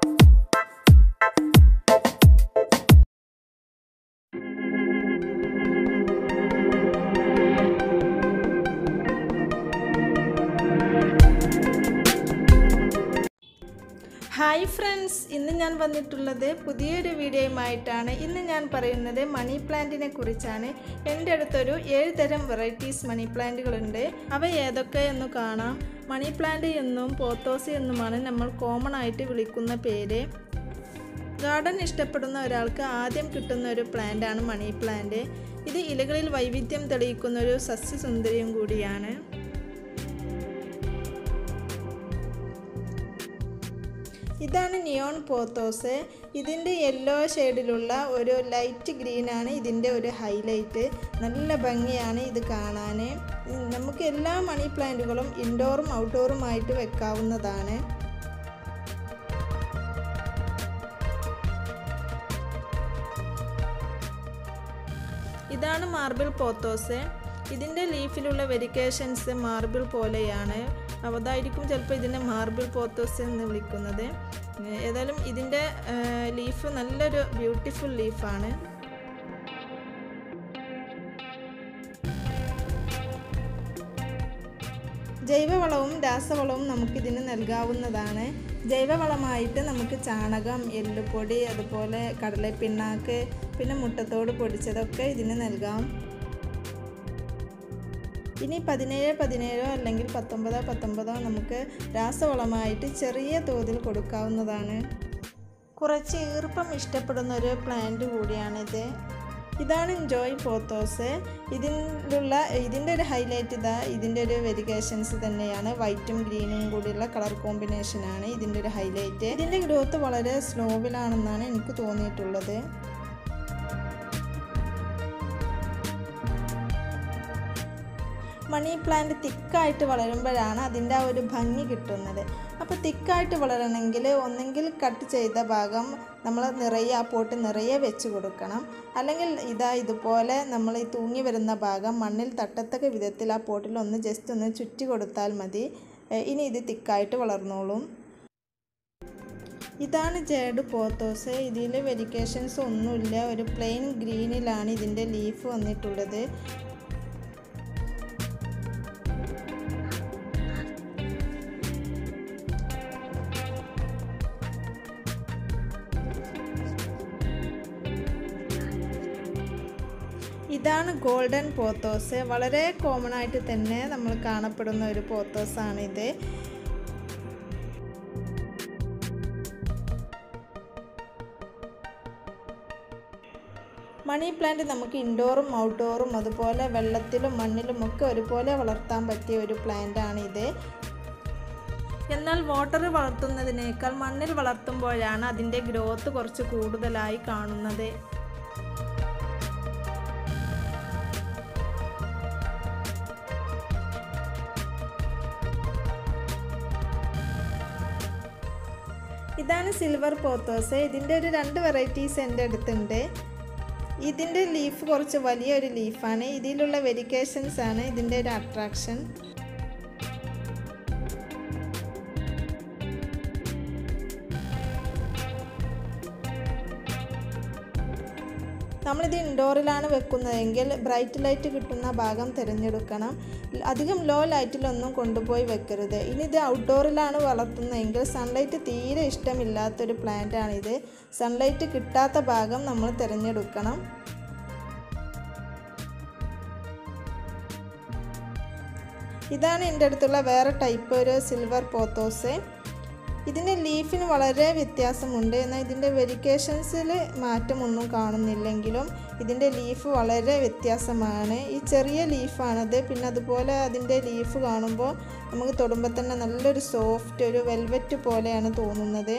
hi friends ഇന്ന് ഞാൻ വന്നിട്ടുള്ളത് പുതിയൊരു വീഡിയോയുമായിട്ടാണ് ഇന്ന് ഞാൻ പറയുന്നത് മണി പ്ലാന്റിനെ കുറിച്ചാണ് എൻ്റെ അടുത്തൊരു ഏഴ് തരം വെറൈറ്റീസ് മണി പ്ലാന്റുകളുണ്ട് അവ ഏതൊക്കെ എന്ന് കാണാം മണി പ്ലാന്റ് എന്നും പോത്തോസി എന്നുമാണ് നമ്മൾ കോമൺ ആയിട്ട് വിളിക്കുന്ന പേര് ഗാർഡൻ ഇഷ്ടപ്പെടുന്ന ഒരാൾക്ക് ആദ്യം കിട്ടുന്ന ഒരു പ്ലാന്റാണ് മണി പ്ലാന്റ് ഇത് ഇലകളിൽ വൈവിധ്യം തെളിയിക്കുന്ന ഒരു സസ്യസുന്ദരിയും കൂടിയാണ് ഇതാണ് നിയോൺ പോത്തോസ് ഇതിൻ്റെ യെല്ലോ ഷെയ്ഡിലുള്ള ഒരു ലൈറ്റ് ഗ്രീനാണ് ഇതിൻ്റെ ഒരു ഹൈലൈറ്റ് നല്ല ഭംഗിയാണ് ഇത് കാണാൻ നമുക്ക് എല്ലാ മണി പ്ലാന്റുകളും ഇൻഡോറും ഔട്ട്ഡോറുമായിട്ട് വെക്കാവുന്നതാണ് ഇതാണ് മാർബിൾ പോത്തോസ് ഇതിൻ്റെ ലീഫിലുള്ള വെരിക്കേഷൻസ് മാർബിൾ പോലെയാണ് അതായിരിക്കും ചിലപ്പോൾ ഇതിനെ മാർബിൾ പോത്തോസ് എന്ന് വിളിക്കുന്നത് ഏതായാലും ഇതിൻ്റെ ലീഫ് നല്ലൊരു ബ്യൂട്ടിഫുൾ ലീഫാണ് ജൈവവളവും രാസവളവും നമുക്കിതിന് നൽകാവുന്നതാണ് ജൈവവളമായിട്ട് നമുക്ക് ചാണകം എല്ലുപൊടി അതുപോലെ കടലപ്പിണ്ണാക്ക് പിന്നെ മുട്ടത്തോട് പൊടിച്ചതൊക്കെ ഇതിന് നൽകാം ഇനി പതിനേഴ് പതിനേഴോ അല്ലെങ്കിൽ പത്തൊമ്പതോ പത്തൊമ്പതോ നമുക്ക് രാസവളമായിട്ട് ചെറിയ തോതിൽ കൊടുക്കാവുന്നതാണ് കുറച്ച് ഈർപ്പം ഇഷ്ടപ്പെടുന്ന ഒരു പ്ലാന്റ് കൂടിയാണിത് ഇതാണ് ജോയ് പോത്തോസ് ഇതിലുള്ള ഇതിൻ്റെ ഒരു ഹൈലൈറ്റ് ഇതാ ഇതിൻ്റെ ഒരു വെരിഗേഷൻസ് തന്നെയാണ് വൈറ്റും ഗ്രീനും കൂടിയുള്ള കളർ കോമ്പിനേഷനാണ് ഇതിൻ്റെ ഒരു ഹൈലൈറ്റ് ഇതിൻ്റെ ഗ്രോത്ത് വളരെ സ്ലോവിലാണെന്നാണ് എനിക്ക് തോന്നിയിട്ടുള്ളത് മണി പ്ലാന്റ് തിക്കായിട്ട് വളരുമ്പോഴാണ് അതിൻ്റെ ആ ഒരു ഭംഗി കിട്ടുന്നത് അപ്പോൾ തിക്കായിട്ട് വളരണമെങ്കിൽ ഒന്നെങ്കിൽ കട്ട് ചെയ്ത ഭാഗം നമ്മൾ നിറയെ ആ പോട്ട് നിറയെ വെച്ച് കൊടുക്കണം അല്ലെങ്കിൽ ഇതാ ഇതുപോലെ നമ്മൾ ഈ തൂങ്ങി വരുന്ന ഭാഗം മണ്ണിൽ തട്ടത്തക്ക വിധത്തിൽ ആ പോട്ടിൽ ഒന്ന് ജസ്റ്റ് ഒന്ന് ചുറ്റി കൊടുത്താൽ മതി ഇനി ഇത് തിക്കായിട്ട് വളർന്നോളും ഇതാണ് ജേഡ് പോത്തോസ് ഇതിൽ വെരിക്കേഷൻസ് ഒന്നുമില്ല ഒരു പ്ലെയിൻ ഗ്രീനിലാണ് ഇതിൻ്റെ ലീഫ് വന്നിട്ടുള്ളത് ഇതാണ് ഗോൾഡൻ പോത്തോസ് വളരെ കോമൺ ആയിട്ട് തന്നെ നമ്മൾ കാണപ്പെടുന്ന ഒരു പോത്തോസാണിത് മണി പ്ലാന്റ് നമുക്ക് ഇൻഡോറും ഔട്ട്ഡോറും അതുപോലെ വെള്ളത്തിലും മണ്ണിലും ഒക്കെ ഒരുപോലെ വളർത്താൻ പറ്റിയ ഒരു പ്ലാന്റ് ആണിത് എന്നാൽ വാട്ടർ വളർത്തുന്നതിനേക്കാൾ മണ്ണിൽ വളർത്തുമ്പോഴാണ് അതിൻ്റെ ഗ്രോത്ത് കുറച്ച് കൂടുതലായി കാണുന്നത് ഇതാണ് സിൽവർ പോത്തോസ് ഇതിൻ്റെ ഒരു രണ്ട് വെറൈറ്റീസ് എൻ്റെ അടുത്തുണ്ട് ഇതിൻ്റെ ലീഫ് കുറച്ച് വലിയൊരു ലീഫാണ് ഇതിലുള്ള വെരിക്കേഷൻസ് ആണ് ഇതിൻ്റെ ഒരു അട്രാക്ഷൻ നമ്മളിത് ഇൻഡോറിലാണ് വെക്കുന്നതെങ്കിൽ ബ്രൈറ്റ് ലൈറ്റ് കിട്ടുന്ന ഭാഗം തിരഞ്ഞെടുക്കണം അധികം ലോ ലൈറ്റിലൊന്നും കൊണ്ടുപോയി വെക്കരുത് ഇനി ഇത് ഔട്ട്ഡോറിലാണ് വളർത്തുന്നതെങ്കിൽ സൺലൈറ്റ് തീരെ ഇഷ്ടമില്ലാത്തൊരു പ്ലാന്റാണിത് സൺലൈറ്റ് കിട്ടാത്ത ഭാഗം നമ്മൾ തിരഞ്ഞെടുക്കണം ഇതാണ് എൻ്റെ അടുത്തുള്ള വേറെ ടൈപ്പ് ഒരു സിൽവർ പോത്തോസ് ഇതിൻ്റെ ലീഫിന് വളരെ വ്യത്യാസമുണ്ട് എന്നാൽ ഇതിൻ്റെ വെരിക്കേഷൻസിൽ മാറ്റമൊന്നും കാണുന്നില്ലെങ്കിലും ഇതിൻ്റെ ലീഫ് വളരെ വ്യത്യാസമാണ് ഈ ചെറിയ ലീഫാണത് പിന്നെ അതുപോലെ അതിൻ്റെ ലീഫ് കാണുമ്പോൾ നമുക്ക് തൊടുമ്പോൾ തന്നെ നല്ലൊരു സോഫ്റ്റ് ഒരു വെൽവെറ്റ് പോലെയാണ് തോന്നുന്നത്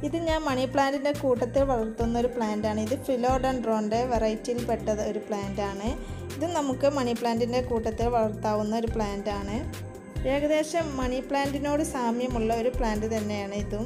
ഇത് ഞാൻ മണി പ്ലാന്റിൻ്റെ കൂട്ടത്തിൽ വളർത്തുന്ന ഒരു പ്ലാന്റാണ് ഇത് ഫിലോഡൻഡ്രോൻ്റെ വെറൈറ്റിയിൽപ്പെട്ട ഒരു പ്ലാന്റാണ് ഇത് നമുക്ക് മണി പ്ലാന്റിൻ്റെ കൂട്ടത്തിൽ വളർത്താവുന്ന ഒരു പ്ലാന്റാണ് ഏകദേശം മണി പ്ലാന്റിനോട് സാമ്യമുള്ള ഒരു പ്ലാന്റ് തന്നെയാണ് ഇതും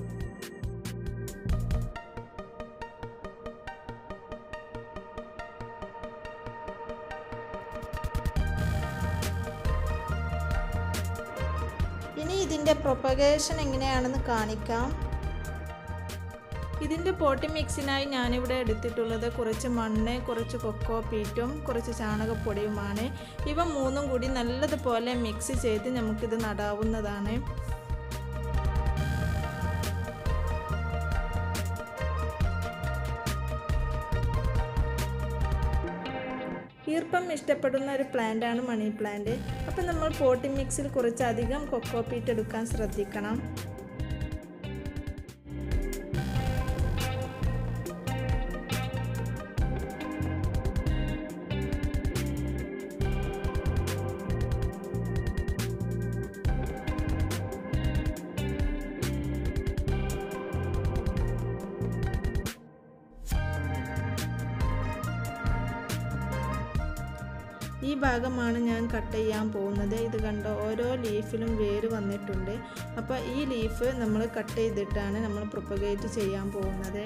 ഇനി ഇതിൻ്റെ പ്രൊപ്പഗേഷൻ എങ്ങനെയാണെന്ന് കാണിക്കാം ഇതിൻ്റെ പോട്ടി മിക്സിനായി ഞാനിവിടെ എടുത്തിട്ടുള്ളത് കുറച്ച് മണ്ണ് കുറച്ച് കൊക്കോ പീറ്റും കുറച്ച് ചാണകപ്പൊടിയുമാണ് ഇവ മൂന്നും കൂടി നല്ലതുപോലെ മിക്സ് ചെയ്ത് നമുക്കിത് നടാവുന്നതാണ് ഈർപ്പം ഇഷ്ടപ്പെടുന്ന ഒരു പ്ലാന്റാണ് മണി പ്ലാന്റ് അപ്പം നമ്മൾ പോട്ടി മിക്സിൽ കുറച്ചധികം കൊക്കോ പീറ്റ് എടുക്കാൻ ശ്രദ്ധിക്കണം ഈ ഭാഗമാണ് ഞാൻ കട്ട് ചെയ്യാൻ പോകുന്നത് ഇത് കണ്ടോ ഓരോ ലീഫിലും വേര് വന്നിട്ടുണ്ട് അപ്പോൾ ഈ ലീഫ് നമ്മൾ കട്ട് ചെയ്തിട്ടാണ് നമ്മൾ പ്രൊപ്പഗേറ്റ് ചെയ്യാൻ പോകുന്നത്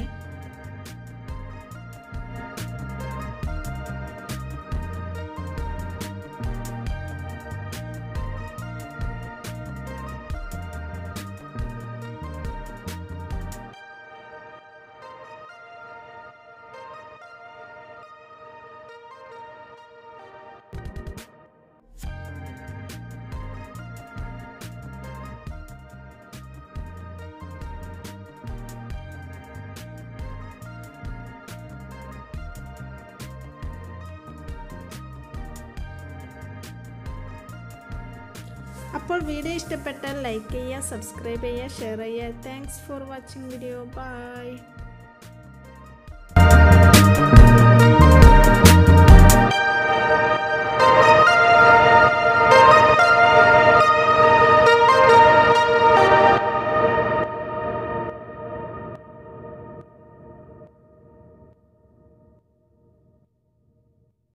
അപ്പോൾ വീഡിയോ ഇഷ്ടപ്പെട്ടാൽ ലൈക്ക് ചെയ്യുക സബ്സ്ക്രൈബ് ചെയ്യുക ഷെയർ ചെയ്യുക thanks for watching video by